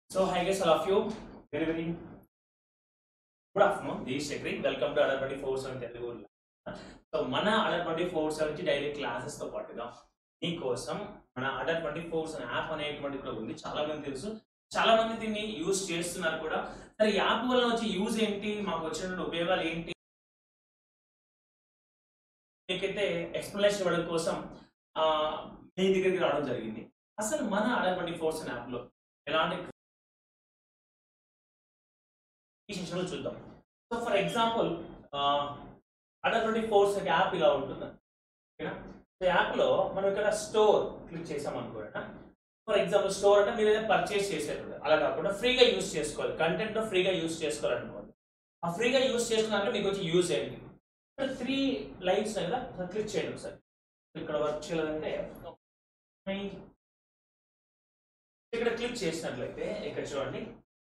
So, hi guys, all of you. Very, very good afternoon. This is Shekri. Welcome to Adar 24 7 Telugu so మన Adda twenty four seven నుంచి daily classes తో పాటుగా మీకోసం మన Adda twenty four seven app అనేటువంటి కూడా ఉంది చాలా మంది తెలుసు చాలా మంది దీన్ని యూజ్ చేస్తున్నారు కూడా సరే యాప్ వల్ల వచ్చే యూజ్ ఏంటి మాకు వచ్చినటువంటి ఉపయోగాలు ఏంటి మీకైతే ఎక్స్ప్లెనేషన్ ఇవ్వడం కోసం ఆ, మీ దగ్గరికి రావడం జరిగింది అసలు మన Adda twenty four seven app లో ఎలాంటి ఈ సెషన్లో చూద్దాం so for example Adda twenty four seven app ఇలా ఉంటుంది ఓకేనా సో యాప్లో మనం ఇక్కడ స్టోర్ క్లిక్ చేసాం అనుకోండి ఫర్ ఎగ్జాంపుల్ స్టోర్ అంటే మీరు ఏదైనా పర్చేస్ చేసేటప్పుడు అలా కాకుండా ఫ్రీగా యూస్ చేసుకోవాలి కంటెంట్ ఫ్రీగా యూస్ చేసుకోవాలనుకోండి ఆ ఫ్రీగా యూస్ చేసుకున్నాక మీకు వచ్చి యూజ్ ఏంటి ఇక్కడ త్రీ లైన్స్ కదా క్లిక్ చేయండి ఒకసారి ఇక్కడ వర్క్ చేయాలంటే ఇక్కడ క్లిక్ చేసినట్లయితే ఇక్కడ చూడండి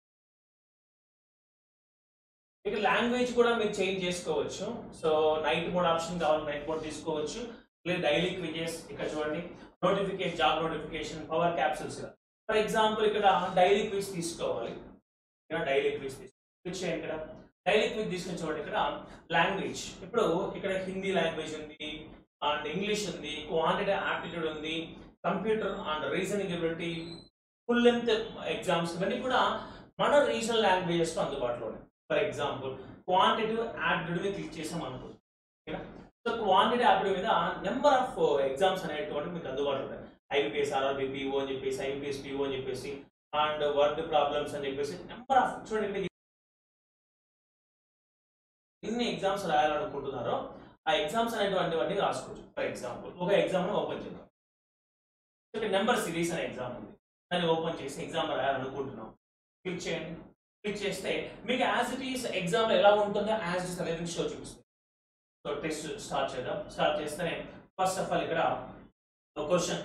ఇక్కడ లాంగ్వేజ్ కూడా మీరు చేంజ్ చేసుకోవచ్చు సో నైట్ మోడ్ ఆప్షన్ కావాలి నైట్ మోడ్ తీసుకోవచ్చు లేదా డైలీ క్విజెస్ ఇక్కడ చూడండి notification job notification power capsules for example ఇక్కడ డైలీ క్విజ్ తీసుకోవాలి ఇక్కడ డైలీ క్విజ్ క్లిక్ చేయండి ఇక్కడ డైలీ క్విజ్ తీసుకుని చూడండి ఇక్కడ లాంగ్వేజ్ ఇప్పుడు ఇక్కడ హిందీ లాంగ్వేజ్ ఉంది అండ్ ఇంగ్లీష్ ఉంది క్వాంటిటీ ఆప్టిట్యూడ్ ఉంది computer and reasoning ability full length exams ఇవన్నీ కూడా మన రీజనల్ లాంగ్వేజెస్ లో అందుబాటులో ఉన్నాయి ఫర్ ఎగ్జాంపుల్ క్వాంటిటివ్ యాప్టిట్యూడ్ మీద క్లిక్ చేసాం అనుకో ఓకేనా సో క్వాంటిటీ యాప్టిట్యూడ్ మీద నెంబర్ ఆఫ్ ఎగ్జామ్స్ అనేటువంటి మీకు అందుబాటులో ఉన్నాయి ఐబిపిఎస్ ఆర్ఆర్బి పిఓ అని చెప్పేసి ఐబిపిఎస్ పిఓ అని చెప్పేసి అండ్ వర్డ్ ప్రాబ్లమ్స్ అని చెప్పేసి నెంబర్ ఆఫ్ చూడండి ఎన్ని ఎగ్జామ్స్ రాయాలనుకుంటున్నారో ఆ ఎగ్జామ్స్ అనేటువంటివన్నీ రాసుకోవచ్చు ఫర్ ఎగ్జాంపుల్ ఒక ఎగ్జామ్ ఓపెన్ చేద్దాం ఇక్కడ నెంబర్ సిరీస్ అనే ఎగ్జామ్ ఉంది దాన్ని ఓపెన్ చేసి ఎగ్జామ్ రాయాలనుకుంటున్నాం క్లిక్ చేయండి క్లిక్ చేస్తే మీకు యాజ్ ఇట్ ఈస్ ఎగ్జామ్ ఎలా ఉంటుందో యాజ్ ఇట్ అనేది షో చూపిస్తుంది సో టెస్ట్ స్టార్ట్ చేద్దాం స్టార్ట్ చేస్తే ఫస్ట్ ఆఫ్ ఆల్ ఇక్కడ question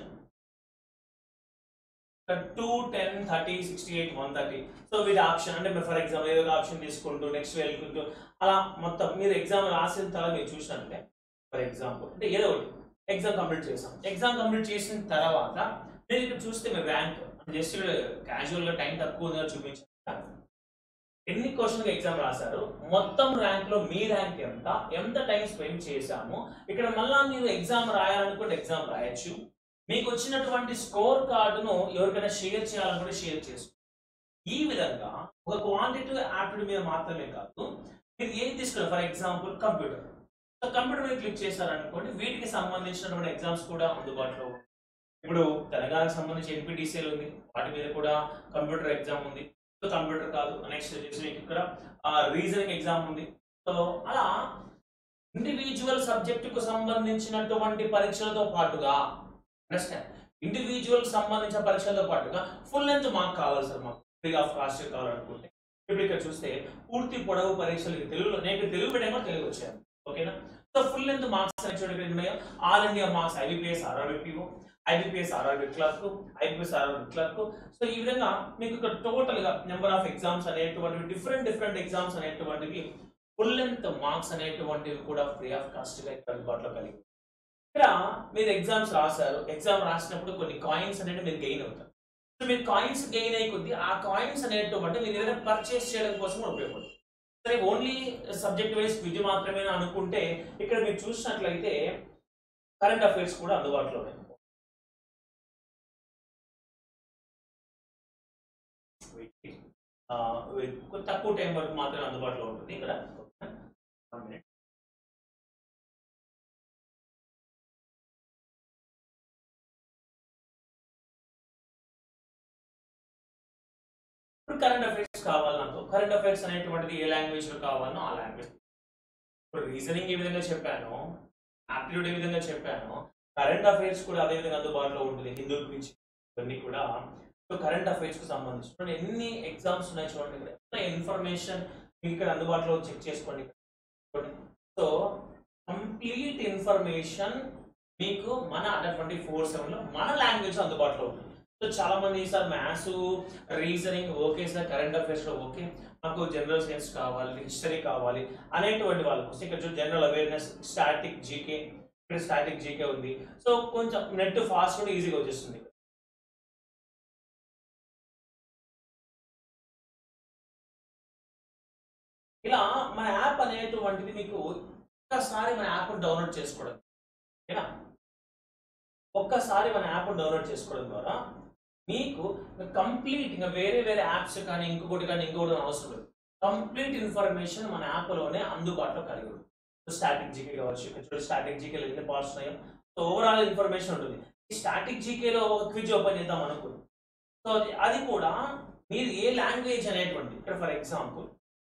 two ten thirty sixty eight one thirty so వీటి ఆప్షన్ అంటే ఫర్ ఎగ్జాంపుల్ ఏదో ఒక ఆప్షన్ తీసుకుంటూ నెక్స్ట్ వెళ్ళుకుంటూ అలా మొత్తం మీరు ఎగ్జామ్ రాసిన తర్వాత మీరు చూసినట్లయితే ఫర్ ఎగ్జాంపుల్ అంటే ఏదో ఒకటి ఎగ్జామ్ కంప్లీట్ చేసాం ఎగ్జామ్ కంప్లీట్ చేసిన తర్వాత మీరు ఇక్కడ చూస్తే మీ ర్యాంక్ జస్ట్ క్యాజువల్ గా టైం తక్కువ ఉందో చూపించారు ఎన్ని క్వశ్చన్ ఎగ్జామ్ రాశారు మొత్తం ర్యాంక్ లో మీ ర్యాంక్ ఎంత ఎంత టైం స్పెండ్ చేశాము ఇక్కడ మళ్ళా మీరు ఎగ్జామ్ రాయాలనుకుంటే ఎగ్జామ్ రాయొచ్చు మీకు వచ్చినటువంటి స్కోర్ కార్డును ఎవరికైనా షేర్ చేయాలనుకుంటే షేర్ చేసుకో ఈ విధంగా ఒక క్వాంటిటివ్ యాప్టిట్యూడ్ మీద మాత్రమే కాదు మీరు ఏం తీసుకున్నారు for example computer so computer మీద క్లిక్ చేశారనుకోండి వీటికి సంబంధించినటువంటి ఎగ్జామ్స్ కూడా అందుబాటులో ఉన్నాయి. ఇప్పుడు తెలంగాణకు సంబంధించి ఎన్పిటిసిఎల్ ఉంది వాటి మీద కూడా కంప్యూటర్ ఎగ్జామ్ ఉంది సో కంప్యూటర్ కాదు నెక్స్ట్ వచ్చేసి మీకు ఇక్కడ రీజనింగ్ ఎగ్జామ్ ఉంది సో అలా ఇండివిజువల్ సబ్జెక్ట్ కు సంబంధించినటువంటి పరీక్షలతో పాటుగా అండర్స్టాండ్ ఇండివిజువల్ సంబంధించిన పరీక్షలతో పాటుగా ఫుల్ లెంత్ మార్క్ కావాలి సార్ మాకు ఫ్రీ ఆఫ్ కాస్ట్ కావాలనుకుంటే ఇప్పుడు ఇక్కడ చూస్తే పూర్తి పొడవు పరీక్షలు తెలుగులో నేను తెలుగు మీడియం కూడా తెలుగు వచ్చాను ఓకేనా సో ఫుల్ లెంత్ మార్క్స్ అని చూడండి ఇక్కడ ఉన్నాయో all India mocks IBPS RRB PO IBPS RRB clerk IBPS RRB clerk so ఈ విధంగా మీకు ఇక్కడ టోటల్ గా నెంబర్ ఆఫ్ ఎగ్జామ్స్ అనేటువంటివి డిఫరెంట్ డిఫరెంట్ ఎగ్జామ్స్ అనేటువంటివి ఫుల్ లెంత్ మార్క్స్ అనేటువంటివి కూడా ఫ్రీ ఆఫ్ కాస్ట్ గా ఇక్కడ అందుబాటులో కలిగి ఉన్నాయి. ఇక్కడ మీరు ఎగ్జామ్స్ రాశారు ఎగ్జామ్ రాసినప్పుడు కొన్ని కాయిన్స్ అనేవి మీరు గెయిన్ అవుతారు సో మీరు కాయిన్స్ గెయిన్ అయ్యి కొద్దీ ఆ కాయిన్స్ అనేటువంటి మీరు ఏదైనా పర్చేస్ చేయడం కోసం కూడా ఉపయోగపడుతుంది సరే ఓన్లీ సబ్జెక్ట్ వైజ్ క్విజ్ మాత్రమే అనుకుంటే ఇక్కడ మీరు చూసినట్లయితే కరెంట్ అఫైర్స్ కూడా అందుబాటులో ఉన్నాయి ఆ, కొంచెం తక్కువ టైం వరకు మాత్రమే అందుబాటులో ఉంటుంది ఇక్కడ One minute. ఇప్పుడు కరెంట్ అఫైర్స్ కావాలి నాకు కరెంట్ అఫైర్స్ అనేటువంటిది ఏ లాంగ్వేజ్ లో కావాలనో ఆ లాంగ్వేజ్ ఇప్పుడు రీజనింగ్ ఏ విధంగా చెప్పాను ఆప్టిట్యూడ్ ఏ విధంగా చెప్పాను కరెంట్ అఫైర్స్ కూడా అదే విధంగా అందుబాటులో ఉంటుంది హిందూ గురించి ఇవన్నీ కూడా సో కరెంట్ అఫైర్స్ కు సంబంధించి చూడండి ఎన్ని ఎగ్జామ్స్ ఉన్నాయి చూడండి ఇక్కడ ఎంత ఇన్ఫర్మేషన్ మీకు ఇక్కడ అందుబాటులో చెక్ చేసుకోండి సో కంప్లీట్ ఇన్ఫర్మేషన్ మీకు మన అండర్ ట్వంటీ ఫోర్ సెవెన్ లో మన లాంగ్వేజ్ అందుబాటులో ఉంటుంది సో చాలా మంది sir maths reasoning okay sir current affairs లో ఓకే మాకు జనరల్ సైన్స్ కావాలి హిస్టరీ కావాలి అనేటువంటి వాళ్ళకు ఇక్కడ జనరల్ అవేర్నెస్ స్టాటిక్ జీకే ఇక్కడ స్టాటిక్ జీకే ఉంది సో కొంచెం నెట్ ఫాస్ట్ కూడా ఈజీగా వచ్చేస్తుంది ఇలా మన యాప్ అనేటువంటిది మీకు ఒక్కసారి మన యాప్ డౌన్లోడ్ చేసుకోవడం ఓకేనా ఒక్కసారి మన యాప్ డౌన్లోడ్ చేసుకోవడం ద్వారా మీకు కంప్లీట్ ఇంకా వేరే వేరే యాప్స్ కానీ ఇంకొకటి కానీ ఇంకొకటి కానీ అవసరం లేదు కంప్లీట్ ఇన్ఫర్మేషన్ మన యాప్లోనే అందుబాటులో కలిగి ఉంటుంది స్టాటిక్ జీకే కావచ్చు ఇక్కడ చూడండి స్టాటిక్ జీకేలో ఎన్ని పార్ట్స్ ఉన్నాయో సో ఓవరాల్ ఇన్ఫర్మేషన్ ఉంటుంది ఈ స్టాటిక్ జీకేలో ఒక క్విజ్ ఓపెన్ చేద్దాం అనుకుంది సో అది అది కూడా మీరు ఏ లాంగ్వేజ్ అనేటువంటి ఇక్కడ ఫర్ ఎగ్జాంపుల్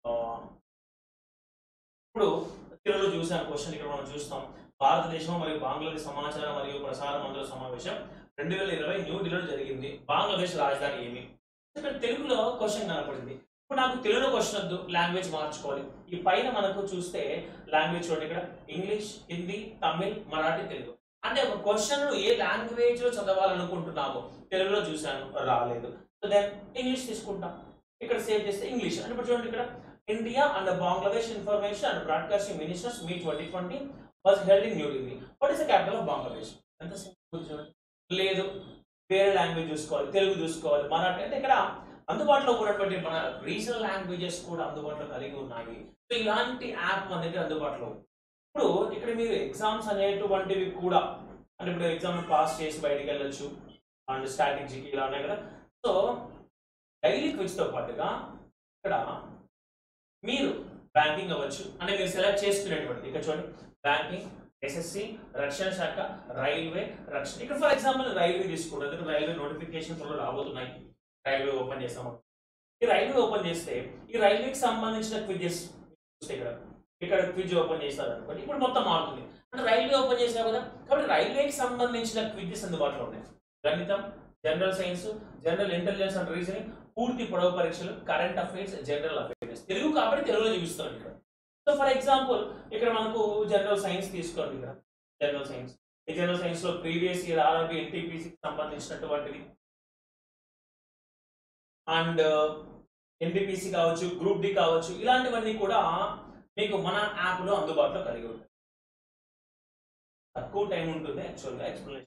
ఇప్పుడు తెలుగులో చూసాను క్వశ్చన్ ఇక్కడ మనం చూస్తాం భారతదేశం మరియు బంగ్లాదేశ్ సమాచార మరియు ప్రసార మంత్రుల సమావేశం రెండు వేల ఇరవై న్యూఢిల్లీలో జరిగింది బంగ్లాదేశ్ రాజధాని ఏమి ఇక్కడ తెలుగులో క్వశ్చన్ కనపడింది ఇప్పుడు నాకు తెలుగులో క్వశ్చన్ వద్దు లాంగ్వేజ్ మార్చుకోవాలి ఈ పైన మనకు చూస్తే లాంగ్వేజ్ చూడండి ఇక్కడ ఇంగ్లీష్ హిందీ తమిళ్ మరాఠీ తెలుగు అంటే ఒక క్వశ్చన్ ఏ లాంగ్వేజ్ లో చదవాలనుకుంటున్నామో తెలుగులో చూశాను రాలేదు సో దెన్ ఇంగ్లీష్ తీసుకుంటాం ఇక్కడ సేవ్ చేస్తే ఇంగ్లీష్ అంటే ఇప్పుడు చూడండి ఇక్కడ India and Bangladesh information and broadcasting ministers meet twenty twenty was held in New Delhi what is the capital of Bangladesh ఎంత సింపుల్ చూడండి లేదు వేరే లాంగ్వేజ్ చూసుకోవాలి తెలుగు చూసుకోవాలి మరాఠీ అంటే ఇక్కడ అందుబాటులో ఉన్నటువంటి మన రీజనల్ లాంగ్వేజెస్ కూడా అందుబాటులో కలిగి ఉన్నాయి సో ఇలాంటి యాప్ మన దగ్గర అందుబాటులో ఉంది ఇప్పుడు ఇక్కడ మీరు ఎగ్జామ్స్ అనేటువంటివి కూడా అంటే ఇప్పుడు ఎగ్జామ్ పాస్ చేసి బయటికి వెళ్ళొచ్చు అండ్ స్టాటిక్ జీకి ఇలా ఉన్నాయి కదా సో డైలీ క్విజ్తో పాటుగా ఇక్కడ మీరు బ్యాంకింగ్ అవ్వచ్చు అంటే మీరు సెలెక్ట్ చేసుకునేటువంటిది ఇక్కడ చూడండి బ్యాంకింగ్ ఎస్ఎస్సి రక్షణ శాఖ రైల్వే రక్షణ ఇక్కడ ఫర్ ఎగ్జాంపుల్ రైల్వే తీసుకోండి ఎందుకంటే రైల్వే నోటిఫికేషన్ త్వరలో రాబోతున్నాయి రైల్వే ఓపెన్ చేస్తాము ఈ రైల్వే ఓపెన్ చేస్తే ఈ రైల్వేకి సంబంధించిన క్విజెస్ చూస్తే ఇక్కడ ఇక్కడ క్విజ్ ఓపెన్ చేస్తారు అనుకోండి ఇప్పుడు మొత్తం మారుతుంది అంటే రైల్వే ఓపెన్ చేసావు కదా కాబట్టి రైల్వేకి సంబంధించిన క్విజెస్ అందుబాటులో ఉన్నాయి గణితం general science general intelligence and reasoning పూర్తి పొడవు పరీక్షలు current affairs general affairs Telugu కాబట్టి తెలుగులో చూపిస్తున్నాను ఇక్కడ సో ఫర్ ఎగ్జాంపుల్ ఇక్కడ మనకు జనరల్ సైన్స్ తీసుకోండి ఇక్కడ జనరల్ సైన్స్ ఈ జనరల్ సైన్స్ లో ప్రీవియస్ ఇయర్ ఆర్ఆర్బి ఎన్టీపీసీకి సంబంధించినటువంటివి అండ్ ఎన్టీపీసీ కావచ్చు గ్రూప్ డి కావచ్చు ఇలాంటివన్నీ కూడా మీకు మన యాప్ లో అందుబాటులో కలిగి ఉంటాయి తక్కువ టైం ఉంటుంది యాక్చువల్గా ఎక్స్ప్లెనేషన్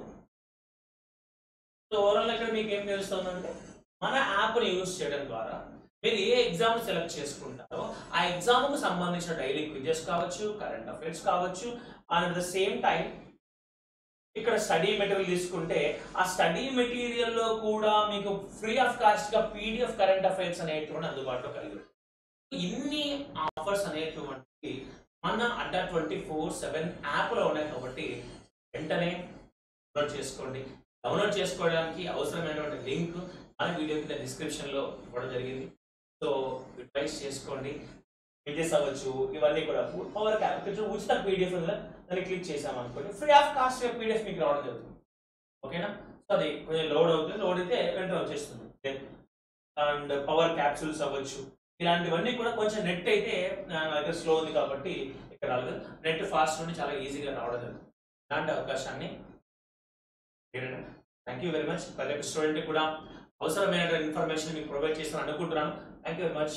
సో ఓవరాల్ ఇక్కడ మీకు ఏం తెలుస్తుందంటే మన యాప్ని యూజ్ చేయడం ద్వారా మీరు ఏ ఎగ్జామ్ సెలెక్ట్ చేసుకుంటారో ఆ ఎగ్జామ్కు సంబంధించిన డైలీ క్విజెస్ కావచ్చు కరెంట్ అఫైర్స్ కావచ్చు and at the same time ఇక్కడ స్టడీ మెటీరియల్ తీసుకుంటే ఆ స్టడీ మెటీరియల్ లో కూడా మీకు ఫ్రీ ఆఫ్ కాస్ట్ గా పీడిఎఫ్ కరెంట్ అఫైర్స్ అనేటువంటి అందుబాటులో కలిగి ఉంటుంది. ఇన్ని ఆఫర్స్ అనేటువంటి మన Adda twenty four seven app లో ఉన్నాయి కాబట్టి వెంటనే డౌన్లోడ్ చేసుకోండి డౌన్లోడ్ చేసుకోవడానికి అవసరమైనటువంటి లింక్ మన వీడియో కింద డిస్క్రిప్షన్ లో ఇవ్వడం జరిగింది సో యూటిలైజ్ చేసుకోండి పేజెస్ అవ్వచ్చు ఇవన్నీ కూడా పవర్ క్యాపిటల్ ఉచిత పీడిఎఫ్ దాన్ని క్లిక్ చేసాం అనుకోండి ఫ్రీ ఆఫ్ కాస్ట్ పీడిఎఫ్ మీకు రావడం జరుగుతుంది ఓకేనా సో అది కొంచెం లోడ్ అవుతుంది లోడ్ అయితే వెంటనే వచ్చేస్తుంది అండ్ పవర్ క్యాప్సూల్స్ అవ్వచ్చు ఇలాంటివన్నీ కూడా కొంచెం నెట్ అయితే నా దగ్గర స్లో ఉంది కాబట్టి ఇక్కడ రాలేదు నెట్ ఫాస్ట్ నుండి చాలా ఈజీగా రావడం జరుగుతుంది ఇలాంటి అవకాశాన్ని థ్యాంక్ యూ వెరీ మచ్ ప్రతి ఒక్క స్టూడెంట్ కూడా అవసరమైన ఇన్ఫర్మేషన్ మీకు ప్రొవైడ్ చేస్తాను అనుకుంటున్నాను థ్యాంక్ యూ వెరీ మచ్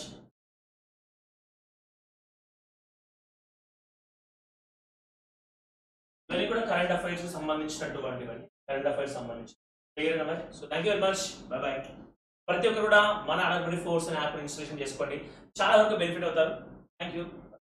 ఇవన్నీ కూడా కరెంట్ అఫైర్స్ సంబంధించినటువంటివన్నీ కరెంట్ అఫైర్స్ సంబంధించి క్లియర్ మరి so thank you very much bye bye ప్రతి ఒక్కరు కూడా మన అడగబడి ఫోర్స్ యాప్ ఇన్స్టాలేషన్ చేసుకోండి చాలా వరకు బెనిఫిట్ అవుతారు థ్యాంక్ యూ